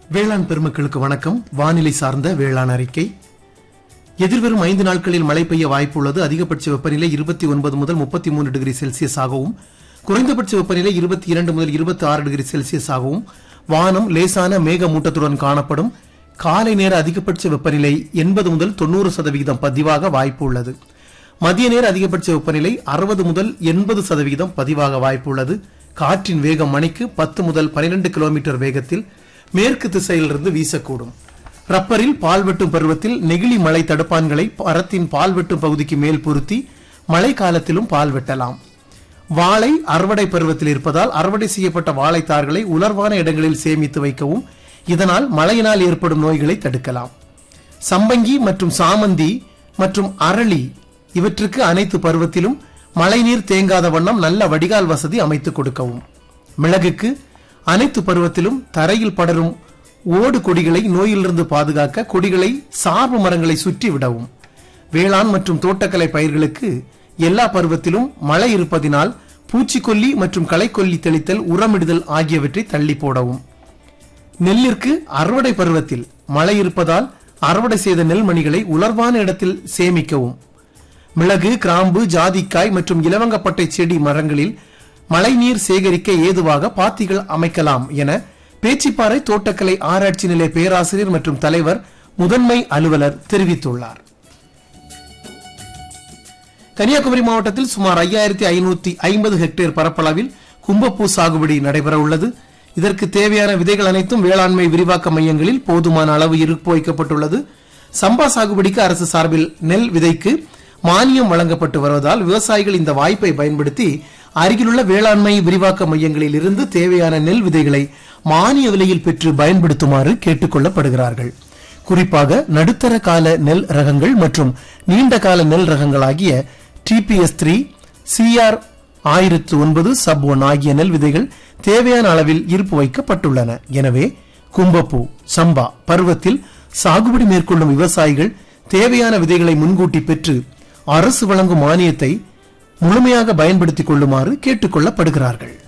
வேளாண் பெருமக்களுக்கு வணக்கம் வானிலை சார்ந்த வேளாண் அறிக்கை எதிர்வரும் ஐந்து நாட்களில் மழை பெய்ய வாய்ப்புள்ளது அதிகபட்ச வெப்பநிலை இருபத்தி ஒன்பது முதல் முப்பத்தி மூன்று டிகிரி செல்சியஸ் ஆகவும் குறைந்தபட்ச வெப்பநிலை இருபத்தி இரண்டு முதல் இருபத்தி ஆறு டிகிரி செல்சியஸ் ஆகவும் வானம் லேசான மேகமூட்டத்துடன் காணப்படும் காலை நேர அதிகபட்ச வெப்பநிலை எண்பது முதல் தொண்ணூறு சதவிகிதம் பதிவாக வாய்ப்பு உள்ளது மதிய நேர அதிகபட்ச வெப்பநிலை அறுபது முதல் எண்பது சதவிகிதம் பதிவாக வாய்ப்புள்ளது காற்றின் வேகம் மணிக்கு பத்து முதல் பனிரெண்டு கிலோமீட்டர் வேகத்தில் மேற்கு திசையிலிருந்து வீசக்கூடும் ரப்பரில் பால் வெட்டும் பருவத்தில் நெகிழி மழை தடுப்பான்களை மரத்தின் பால் வெட்டும் பகுதிக்கு மேல் பொருத்தி மழை காலத்திலும் பால் வெட்டலாம் வாழை அறுவடை பருவத்தில் இருப்பதால் அறுவடை செய்யப்பட்ட வாழைத்தார்களை உலர்வான இடங்களில் சேமித்து வைக்கவும் இதனால் மழையினால் ஏற்படும் நோய்களை தடுக்கலாம் சம்பங்கி மற்றும் சாமந்தி மற்றும் அரளி இவற்றுக்கு அனைத்து பருவத்திலும் மழைநீர் தேங்காத வண்ணம் நல்ல வடிகால் வசதி அமைத்துக் கொடுக்கவும் மிளகுக்கு அனைத்து பருவத்திலும் தரையில் படரும் ஓடு கொடிகளை நோயிலிருந்து பாதுகாக்க கொடிகளை சார்பு மரங்களை சுற்றி விடவும் வேளாண் மற்றும் தோட்டக்கலை பயிர்களுக்கு எல்லா பருவத்திலும் மழை இருப்பதினால் பூச்சிக்கொல்லி மற்றும் களைக்கொல்லி தெளித்தல் உரமிடுதல் ஆகியவற்றை தள்ளி போடவும் நெல்லிற்கு அறுவடை பருவத்தில் மழை இருப்பதால் அறுவடை செய்த நெல்மணிகளை உலர்வான இடத்தில் சேமிக்கவும் மிளகு கிராம்பு ஜாதிக்காய் மற்றும் இலவங்கப்பட்டை செடி மரங்களில் மழைநீர் சேகரிக்க ஏதுவாக பாத்திகள் அமைக்கலாம் என பேச்சிப்பாறை தோட்டக்கலை ஆராய்ச்சி நிலைய பேராசிரியர் மற்றும் தலைவர் முதன்மை அலுவலர் தெரிவித்துள்ளார் கன்னியாகுமரி மாவட்டத்தில் சுமார் ஐயாயிரத்தி ஐநூத்தி ஐம்பது ஹெக்டேர் பரப்பளவில் கும்பப்பூ சாகுபடி நடைபெற உள்ளது இதற்கு தேவையான விதைகள் அனைத்தும் வேளாண்மை விரிவாக்க மையங்களில் போதுமான அளவு இருப்பு வைக்கப்பட்டுள்ளது சம்பா சாகுபடிக்கு அரசு சார்பில் நெல் விதைக்கு மானியம் வழங்கப்பட்டு வருவதால் விவசாயிகள் இந்த வாய்ப்பை பயன்படுத்தி அருகிலுள்ள வேளாண்மை விரிவாக்க மையங்களில் இருந்து தேவையான நெல் விதைகளை மானிய விலையில் பெற்று பயன்படுத்துமாறு கேட்டுக் கொள்ளப்படுகிறார்கள் குறிப்பாக நடுத்தர கால நெல் ரகங்கள் மற்றும் நீண்ட கால நெல் ரகங்கள் ஆகிய டிபிஎஸ் த்ரீ சிஆர் ஆயிரத்து ஒன்பது சப் ஒன் ஆகிய நெல் விதைகள் தேவையான அளவில் இருப்பு வைக்கப்பட்டுள்ளன எனவே கும்பப்பூ சம்பா பருவத்தில் சாகுபடி மேற்கொள்ளும் விவசாயிகள் தேவையான விதைகளை முன்கூட்டி பெற்று அரசு வழங்கும் மானியத்தை முழுமையாக பயன்படுத்திக் கொள்ளுமாறு கேட்டுக் கொள்ளப்படுகிறார்கள்